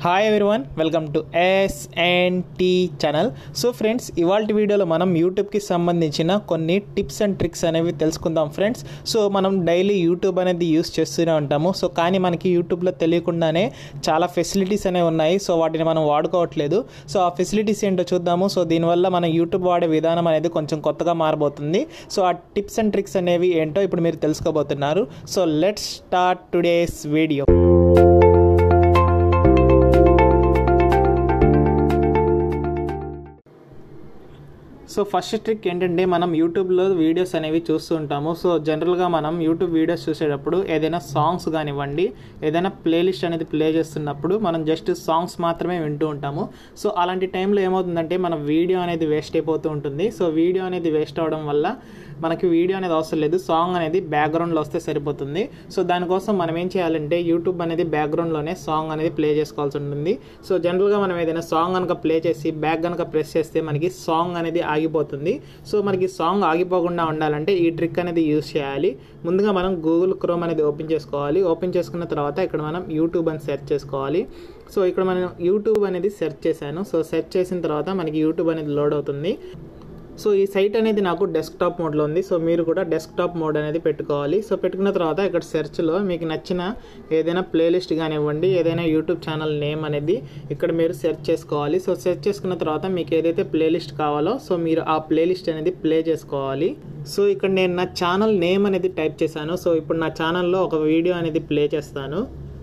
hi everyone welcome to S and T channel so friends ఇవాళ వీడియోలో మనం యూట్యూబ్కి సంబంధించిన కొన్ని టిప్స్ అండ్ ట్రిక్స్ అనేవి తెలుసుకుందాం ఫ్రెండ్స్ సో మనం డైలీ యూట్యూబ్ అనేది యూస్ చేస్తూనే ఉంటాము సో కానీ మనకి యూట్యూబ్లో తెలియకుండానే చాలా ఫెసిలిటీస్ అనేవి ఉన్నాయి సో వాటిని మనం వాడుకోవట్లేదు సో ఆ ఫెసిలిటీస్ ఏంటో చూద్దాము సో దీనివల్ల మన యూట్యూబ్ వాడే విధానం అనేది కొంచెం కొత్తగా మారబోతుంది సో ఆ టిప్స్ అండ్ ట్రిక్స్ అనేవి ఏంటో ఇప్పుడు మీరు తెలుసుకోబోతున్నారు so let's start today's video so first trick ఏంటంటే మనం యూట్యూబ్లో వీడియోస్ అనేవి చూస్తూ ఉంటాము సో జనరల్గా మనం యూట్యూబ్ వీడియోస్ చూసేటప్పుడు ఏదైనా సాంగ్స్ కానివ్వండి ఏదైనా ప్లేలిస్ట్ అనేది ప్లే చేస్తున్నప్పుడు మనం జస్ట్ సాంగ్స్ మాత్రమే వింటూ ఉంటాము సో అలాంటి టైంలో ఏమవుతుందంటే మన వీడియో అనేది వేస్ట్ అయిపోతూ ఉంటుంది సో వీడియో అనేది వేస్ట్ అవడం వల్ల మనకి వీడియో అనేది అవసరం లేదు సాంగ్ అనేది బ్యాక్గ్రౌండ్లో వస్తే సరిపోతుంది సో దానికోసం మనం ఏం చేయాలంటే యూట్యూబ్ అనేది బ్యాక్గ్రౌండ్లోనే సాంగ్ అనేది ప్లే చేసుకోవాల్సి ఉంటుంది సో జనరల్గా మనం ఏదైనా సాంగ్ కనుక ప్లే చేసి బ్యాక్ కనుక ప్రెస్ చేస్తే మనకి సాంగ్ అనేది ఆగిపోతుంది సో మనకి సాంగ్ ఆగిపోకుండా ఉండాలంటే ఈ ట్రిక్ అనేది యూజ్ చేయాలి ముందుగా మనం గూగుల్ క్రోమ్ అనేది ఓపెన్ చేసుకోవాలి ఓపెన్ చేసుకున్న తర్వాత ఇక్కడ మనం యూట్యూబ్ అని సెర్చ్ చేసుకోవాలి సో ఇక్కడ మనం యూట్యూబ్ అనేది సెర్చ్ చేశాను సో సెర్చ్ చేసిన తర్వాత మనకి యూట్యూబ్ అనేది లోడ్ అవుతుంది సో ఈ సైట్ అనేది నాకు డెస్క్టాప్ మోడ్లో ఉంది సో మీరు కూడా డెస్క్టాప్ మోడ్ అనేది పెట్టుకోవాలి సో పెట్టుకున్న తర్వాత ఇక్కడ సెర్చ్లో మీకు నచ్చిన ఏదైనా ప్లేలిస్ట్ కానివ్వండి ఏదైనా యూట్యూబ్ ఛానల్ నేమ్ అనేది ఇక్కడ మీరు సెర్చ్ చేసుకోవాలి సో సెర్చ్ చేసుకున్న తర్వాత మీకు ఏదైతే ప్లేలిస్ట్ కావాలో సో మీరు ఆ ప్లేలిస్ట్ అనేది ప్లే చేసుకోవాలి సో ఇక్కడ నేను నా ఛానల్ నేమ్ అనేది టైప్ చేశాను సో ఇప్పుడు నా ఛానల్లో ఒక వీడియో అనేది ప్లే చేస్తాను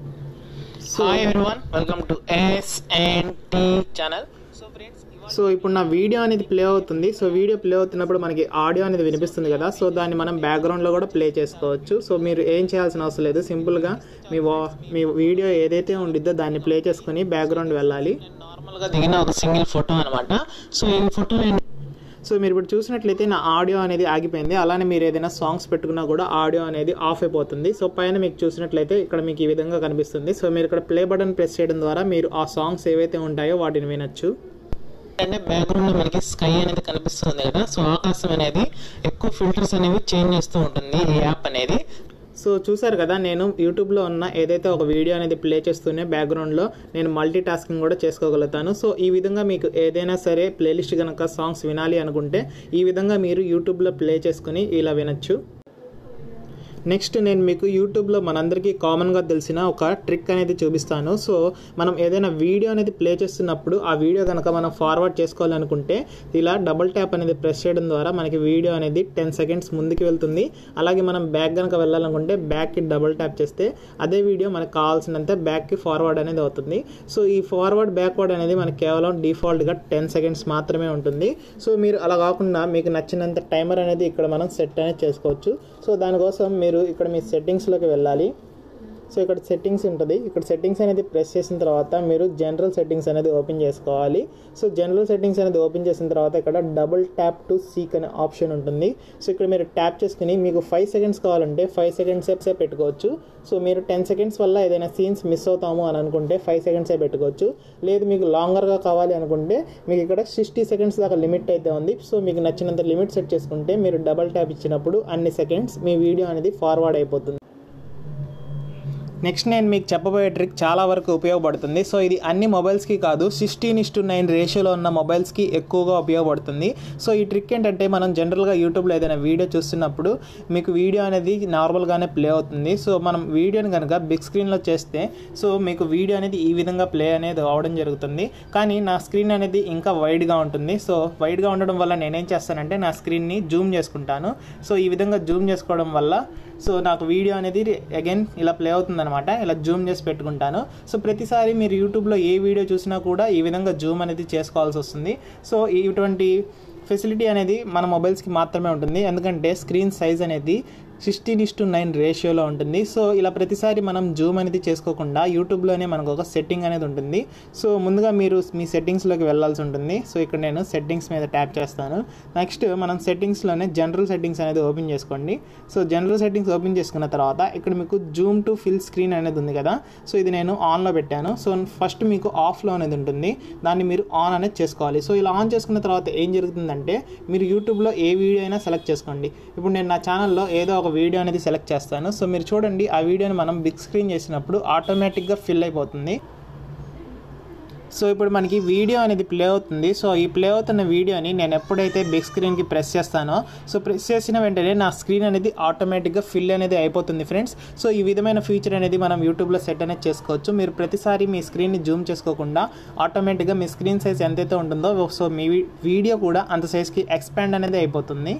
so everyone welcome to S and T channel so friends so ఇప్పుడు నా వీడియో అనేది ప్లే అవుతుంది సో వీడియో ప్లే అవుతున్నప్పుడు మనకి ఆడియో అనేది వినిపిస్తుంది కదా సో దాన్ని మనం బ్యాక్గ్రౌండ్లో కూడా ప్లే చేసుకోవచ్చు సో మీరు ఏం చేయాల్సిన అవసరం లేదు సింపుల్గా మీ వా మీ వీడియో ఏదైతే ఉండిద్దో దాన్ని ప్లే చేసుకుని బ్యాక్గ్రౌండ్ వెళ్ళాలి నార్మల్గా దిగిన ఒక సింగిల్ ఫోటో అనమాట సో ఈ ఫోటో సో మీరు ఇప్పుడు చూసినట్లయితే నా ఆడియో అనేది ఆగిపోయింది అలానే మీరు ఏదైనా సాంగ్స్ పెట్టుకున్నా కూడా ఆడియో అనేది ఆఫ్ అయిపోతుంది సో పైన మీకు చూసినట్లయితే ఇక్కడ మీకు ఈ విధంగా కనిపిస్తుంది సో మీరు ఇక్కడ ప్లే బటన్ ప్రెస్ చేయడం ద్వారా మీరు ఆ సాంగ్స్ ఏవైతే ఉంటాయో వాటిని వినొచ్చు అంటే బ్యాక్గ్రౌండ్ మనకి స్కై అనేది కనిపిస్తుంది కదా సో ఆకాశం అనేది ఎక్కువ ఫిల్టర్స్ అనేవి చేంజ్ చేస్తూ ఉంటుంది ఈ యాప్ అనేది సో చూసారు కదా నేను యూట్యూబ్లో ఉన్న ఏదైతే ఒక వీడియో అనేది ప్లే చేస్తూనే బ్యాక్గ్రౌండ్లో నేను మల్టీ టాస్కింగ్ కూడా చేసుకోగలుగుతాను సో ఈ విధంగా మీకు ఏదైనా సరే ప్లేలిస్ట్ కనుక సాంగ్స్ వినాలి అనుకుంటే ఈ విధంగా మీరు యూట్యూబ్లో ప్లే చేసుకుని ఇలా వినొచ్చు నెక్స్ట్ నేను మీకు యూట్యూబ్లో మనందరికీ కామన్గా తెలిసిన ఒక ట్రిక్ అనేది చూపిస్తాను సో మనం ఏదైనా వీడియో అనేది ప్లే చేస్తున్నప్పుడు ఆ వీడియో కనుక మనం ఫార్వర్డ్ చేసుకోవాలనుకుంటే ఇలా డబుల్ ట్యాప్ అనేది ప్రెస్ చేయడం ద్వారా మనకి వీడియో అనేది టెన్ సెకండ్స్ ముందుకు వెళ్తుంది అలాగే మనం బ్యాక్ కనుక వెళ్ళాలనుకుంటే బ్యాక్కి డబుల్ ట్యాప్ చేస్తే అదే వీడియో మనకు కావాల్సినంత బ్యాక్కి ఫార్వర్డ్ అనేది అవుతుంది సో ఈ ఫార్వర్డ్ బ్యాక్వర్డ్ అనేది మనకి కేవలం డిఫాల్ట్గా టెన్ సెకండ్స్ మాత్రమే ఉంటుంది సో మీరు అలా కాకుండా మీకు నచ్చినంత టైమర్ అనేది ఇక్కడ మనం సెట్ అనేది చేసుకోవచ్చు సో దానికోసం మీరు మీరు ఇక్కడ మీ సెట్టింగ్స్లోకి వెళ్ళాలి సో ఇక్కడ సెట్టింగ్స్ ఉంటుంది ఇక్కడ సెట్టింగ్స్ అనేది ప్రెస్ చేసిన తర్వాత మీరు జనరల్ సెట్టింగ్స్ అనేది ఓపెన్ చేసుకోవాలి సో జనరల్ సెట్టింగ్స్ అనేది ఓపెన్ చేసిన తర్వాత ఇక్కడ డబుల్ ట్యాప్ టు సీక్ అనే ఆప్షన్ ఉంటుంది సో ఇక్కడ మీరు ట్యాప్ చేసుకుని మీకు ఫైవ్ సెకండ్స్ కావాలంటే ఫైవ్ సెకండ్సే పెట్టుకోవచ్చు సో మీరు టెన్ సెకండ్స్ వల్ల ఏదైనా సీన్స్ మిస్ అవుతాము అని అనుకుంటే ఫైవ్ సెకండ్సే పెట్టుకోవచ్చు లేదు మీకు లాంగర్గా కావాలి అనుకుంటే మీకు ఇక్కడ సిక్స్టీ సెకండ్స్ దాకా లిమిట్ అయితే ఉంది సో మీకు నచ్చినంత లిమిట్ సెట్ చేసుకుంటే మీరు డబల్ ట్యాప్ ఇచ్చినప్పుడు అన్ని సెకండ్స్ మీ వీడియో అనేది ఫార్వర్డ్ అయిపోతుంది నెక్స్ట్ నేను మీకు చెప్పబోయే ట్రిక్ చాలా వరకు ఉపయోగపడుతుంది సో ఇది అన్ని మొబైల్స్కి కాదు సిక్స్టీన్ ఇస్ టు నైన్ రేషియోలో ఉన్న మొబైల్స్కి ఎక్కువగా ఉపయోగపడుతుంది సో ఈ ట్రిక్ ఏంటంటే మనం జనరల్గా యూట్యూబ్లో ఏదైనా వీడియో చూస్తున్నప్పుడు మీకు వీడియో అనేది నార్మల్గానే ప్లే అవుతుంది సో మనం వీడియోని కనుక బిగ్ స్క్రీన్లో చేస్తే సో మీకు వీడియో అనేది ఈ విధంగా ప్లే అనేది అవడం జరుగుతుంది కానీ నా స్క్రీన్ అనేది ఇంకా వైడ్గా ఉంటుంది సో వైడ్గా ఉండడం వల్ల నేనేం చేస్తానంటే నా స్క్రీన్ని జూమ్ చేసుకుంటాను సో ఈ విధంగా జూమ్ చేసుకోవడం వల్ల సో నాకు వీడియో అనేది అగైన్ ఇలా ప్లే అవుతుంది అనమాట ఇలా జూమ్ చేసి పెట్టుకుంటాను సో ప్రతిసారి మీరు యూట్యూబ్లో ఏ వీడియో చూసినా కూడా ఈ విధంగా జూమ్ అనేది చేసుకోవాల్సి వస్తుంది సో ఇటువంటి ఫెసిలిటీ అనేది మన మొబైల్స్కి మాత్రమే ఉంటుంది ఎందుకంటే స్క్రీన్ సైజ్ అనేది సిక్స్టీన్ ఇస్ టు నైన్ రేషియోలో ఉంటుంది సో ఇలా ప్రతిసారి మనం జూమ్ అనేది చేసుకోకుండా యూట్యూబ్లోనే మనకు ఒక సెట్టింగ్ అనేది ఉంటుంది సో ముందుగా మీరు మీ సెట్టింగ్స్లోకి వెళ్ళాల్సి ఉంటుంది సో ఇక్కడ నేను సెట్టింగ్స్ మీద ట్యాప్ చేస్తాను నెక్స్ట్ మనం సెట్టింగ్స్లోనే జనరల్ సెట్టింగ్స్ అనేది ఓపెన్ చేసుకోండి సో జనరల్ సెట్టింగ్స్ ఓపెన్ చేసుకున్న తర్వాత ఇక్కడ మీకు జూమ్ టు ఫిల్ స్క్రీన్ అనేది ఉంది కదా సో ఇది నేను ఆన్లో పెట్టాను సో ఫస్ట్ మీకు ఆఫ్లో అనేది ఉంటుంది దాన్ని మీరు ఆన్ అనేది చేసుకోవాలి సో ఇలా ఆన్ చేసుకున్న తర్వాత ఏం జరుగుతుందంటే మీరు యూట్యూబ్లో ఏ వీడియో అయినా సెలెక్ట్ చేసుకోండి ఇప్పుడు నేను నా ఛానల్లో ఏదో ఒక వీడియో అనేది సెలెక్ట్ చేస్తాను సో మీరు చూడండి ఆ వీడియోని మనం బిగ్ స్క్రీన్ చేసినప్పుడు ఆటోమేటిక్గా ఫిల్ అయిపోతుంది సో ఇప్పుడు మనకి వీడియో అనేది ప్లే అవుతుంది సో ఈ ప్లే అవుతున్న వీడియోని నేను ఎప్పుడైతే బిగ్ స్క్రీన్కి ప్రెస్ చేస్తానో సో ప్రెస్ చేసిన వెంటనే నా స్క్రీన్ అనేది ఆటోమేటిక్గా ఫిల్ అనేది అయిపోతుంది ఫ్రెండ్స్ సో ఈ విధమైన ఫీచర్ అనేది మనం యూట్యూబ్లో సెట్ అనేది చేసుకోవచ్చు మీరు ప్రతిసారి మీ స్క్రీన్ని జూమ్ చేసుకోకుండా ఆటోమేటిక్గా మీ స్క్రీన్ సైజ్ ఎంతైతే ఉంటుందో సో మీ వీడియో కూడా అంత సైజ్కి ఎక్స్పాండ్ అనేది అయిపోతుంది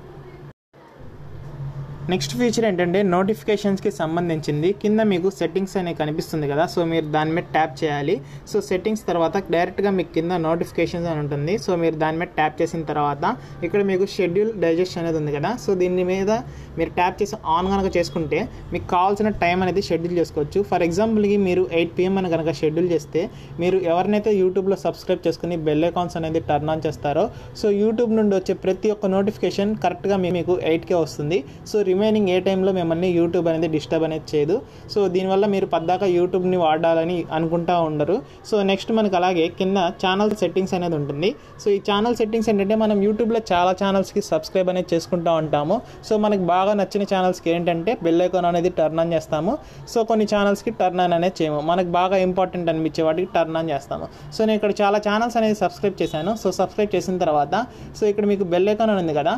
నెక్స్ట్ ఫీచర్ ఏంటంటే నోటిఫికేషన్స్కి సంబంధించింది కింద మీకు సెట్టింగ్స్ అనేవి కనిపిస్తుంది కదా సో మీరు దాని మీద ట్యాప్ చేయాలి సో సెట్టింగ్స్ తర్వాత డైరెక్ట్గా మీకు కింద నోటిఫికేషన్స్ అని ఉంటుంది సో మీరు దాని మీద ట్యాప్ చేసిన తర్వాత ఇక్కడ మీకు షెడ్యూల్ డైజెస్ట్ అనేది ఉంది కదా సో దీని మీద మీరు ట్యాప్ చేసి ఆన్ కనుక చేసుకుంటే మీకు కావాల్సిన టైం అనేది షెడ్యూల్ చేసుకోవచ్చు ఫర్ ఎగ్జాంపుల్కి మీరు ఎయిట్ పిఎం అని కనుక షెడ్యూల్ చేస్తే మీరు ఎవరినైతే యూట్యూబ్లో సబ్స్క్రైబ్ చేసుకుని బెల్ అకౌంట్స్ అనేది టర్న్ ఆన్ చేస్తారో సో యూట్యూబ్ నుండి వచ్చే ప్రతి ఒక్క నోటిఫికేషన్ కరెక్ట్గా మీకు ఎయిట్కే వస్తుంది సో రిమైనింగ్ ఏ టైంలో మిమ్మల్ని యూట్యూబ్ అనేది డిస్టర్బ్ అనేది చేయదు సో దీనివల్ల మీరు పద్దాక యూట్యూబ్ని వాడాలని అనుకుంటా ఉండరు సో నెక్స్ట్ మనకి అలాగే కింద ఛానల్ సెట్టింగ్స్ అనేది ఉంటుంది సో ఈ ఛానల్ సెట్టింగ్స్ ఏంటంటే మనం యూట్యూబ్లో చాలా ఛానల్స్కి సబ్స్క్రైబ్ అనేది చేసుకుంటూ ఉంటాము సో మనకి బాగా నచ్చిన ఛానల్స్కి ఏంటంటే బెల్ ఐకాన్ అనేది టర్న్ ఆన్ చేస్తాము సో కొన్ని ఛానల్స్కి టర్న్ ఆన్ అనేది చేయము మనకు బాగా ఇంపార్టెంట్ అనిపించే వాటికి టర్న్ ఆన్ చేస్తాము సో నేను ఇక్కడ చాలా ఛానల్స్ అనేది సబ్స్క్రైబ్ చేశాను సో సబ్స్క్రైబ్ చేసిన తర్వాత సో ఇక్కడ మీకు బెల్ ఐకాన్ ఉంది కదా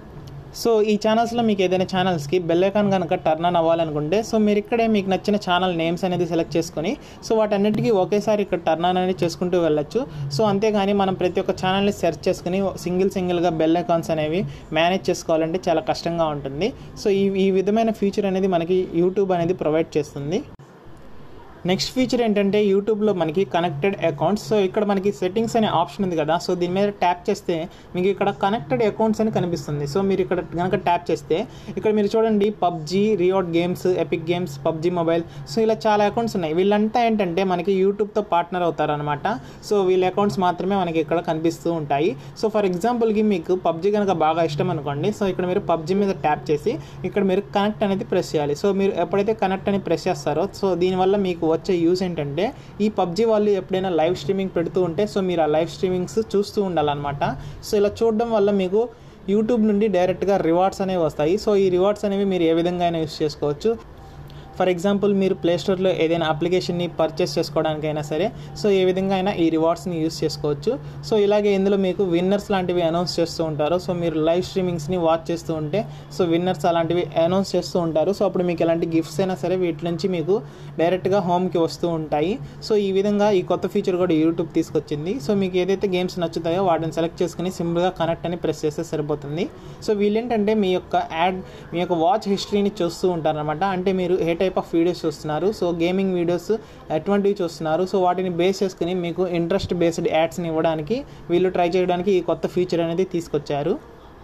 సో ఈ ఛానల్స్లో మీకు ఏదైనా ఛానల్స్కి బెల్ ఐకాన్ కనుక టర్న్ ఆన్ అవ్వాలనుకుంటే సో మీరు ఇక్కడే మీకు నచ్చిన ఛానల్ నేమ్స్ అనేది సెలెక్ట్ చేసుకొని సో వాటన్నిటికీ ఒకేసారి ఇక్కడ టర్న్ ఆన్ అనేది చేసుకుంటూ వెళ్ళొచ్చు సో అంతేగాని మనం ప్రతి ఒక్క ఛానల్ని సెర్చ్ చేసుకుని సింగిల్ సింగిల్గా బెల్ ఐకాన్స్ అనేవి మేనేజ్ చేసుకోవాలంటే చాలా కష్టంగా ఉంటుంది సో ఈ ఈ విధమైన ఫీచర్ అనేది మనకి యూట్యూబ్ అనేది ప్రొవైడ్ చేస్తుంది నెక్స్ట్ ఫీచర్ ఏంటంటే యూట్యూబ్లో మనకి కనెక్టెడ్ అకౌంట్స్ సో ఇక్కడ మనకి సెట్టింగ్స్ అనే ఆప్షన్ ఉంది కదా సో దీని మీద ట్యాప్ చేస్తే మీకు ఇక్కడ కనెక్టెడ్ అకౌంట్స్ అని కనిపిస్తుంది సో మీరు ఇక్కడ కనుక ట్యాప్ చేస్తే ఇక్కడ మీరు చూడండి PUBG Riot games Epic games PUBG mobile so ఇలా చాలా అకౌంట్స్ ఉన్నాయి వీళ్ళంతా ఏంటంటే మనకి యూట్యూబ్తో పార్ట్నర్ అవుతారనమాట సో వీళ్ళ అకౌంట్స్ మాత్రమే మనకి ఇక్కడ కనిపిస్తూ ఉంటాయి సో ఫర్ ఎగ్జాంపుల్కి మీకు పబ్జీ కనుక బాగా ఇష్టం అనుకోండి సో ఇక్కడ మీరు పబ్జీ మీద ట్యాప్ చేసి ఇక్కడ మీరు కనెక్ట్ అనేది ప్రెస్ చేయాలి సో మీరు ఎప్పుడైతే కనెక్ట్ అని ప్రెస్ చేస్తారో సో దీనివల్ల మీకు వచ్చే యూస్ ఏంటంటే ఈ పబ్జీ వాళ్ళు ఎప్పుడైనా లైవ్ స్ట్రీమింగ్ పెడుతూ ఉంటే సో మీరు ఆ లైవ్ స్ట్రీమింగ్స్ చూస్తూ ఉండాలన్నమాట సో ఇలా చూడడం వల్ల మీకు యూట్యూబ్ నుండి డైరెక్ట్గా రివార్డ్స్ అనేవి వస్తాయి సో ఈ రివార్డ్స్ అనేవి మీరు ఏ విధంగా అయినా యూస్ చేసుకోవచ్చు ఫర్ ఎగ్జాంపుల్ మీరు ప్లేస్టోర్లో ఏదైనా అప్లికేషన్ని పర్చేస్ చేసుకోవడానికైనా సరే సో ఏ విధంగా అయినా ఈ రివార్డ్స్ని యూస్ చేసుకోవచ్చు సో ఇలాగే ఇందులో మీకు విన్నర్స్ లాంటివి అనౌన్స్ చేస్తూ ఉంటారు సో మీరు లైవ్ స్ట్రీమింగ్స్ని వాచ్ చేస్తూ ఉంటే సో విన్నర్స్ అలాంటివి అనౌన్స్ చేస్తూ ఉంటారు సో అప్పుడు మీకు ఎలాంటి గిఫ్ట్స్ అయినా సరే వీటి నుంచి మీకు డైరెక్ట్గా హోమ్కి వస్తూ ఉంటాయి సో ఈ విధంగా ఈ కొత్త ఫీచర్ కూడా యూట్యూబ్ తీసుకొచ్చింది సో మీకు ఏదైతే గేమ్స్ నచ్చుతాయో వాటిని సెలెక్ట్ చేసుకుని సింపుల్గా కనెక్ట్ అని ప్రెస్ చేస్తే సరిపోతుంది సో వీళ్ళేంటంటే మీ యొక్క యాడ్ మీ యొక్క వాచ్ హిస్టరీని చూస్తూ ఉంటారనమాట అంటే మీరు ఏ టైప్ ఆఫ్ వీడియోస్ చూస్తున్నారు సో గేమింగ్ వీడియోస్ ఎటువంటివి చూస్తున్నారు సో వాటిని బేస్ చేసుకుని మీకు ఇంట్రెస్ట్ బేస్డ్ యాడ్స్ని ఇవ్వడానికి వీళ్ళు ట్రై చేయడానికి ఈ కొత్త ఫీచర్ అనేది తీసుకొచ్చారు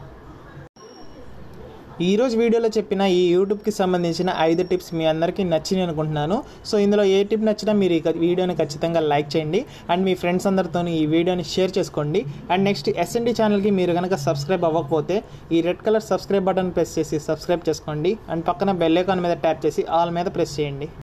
ఈరోజు వీడియోలో చెప్పిన ఈ యూట్యూబ్కి సంబంధించిన ఐదు టిప్స్ మీ అందరికీ నచ్చినాయి అనుకుంటున్నాను సో ఇందులో ఏ టిప్ నచ్చినా మీరు ఈ వీడియోని ఖచ్చితంగా లైక్ చేయండి అండ్ మీ ఫ్రెండ్స్ అందరితో ఈ వీడియోని షేర్ చేసుకోండి అండ్ నెక్స్ట్ ఎస్ఎన్డి ఛానల్కి మీరు కనుక సబ్స్క్రైబ్ అవ్వకపోతే ఈ red colour subscribe button press చేసి సబ్స్క్రైబ్ చేసుకోండి అండ్ పక్కన బెల్ ఐకాన్ మీద ట్యాప్ చేసి ఆల్ మీద ప్రెస్ చేయండి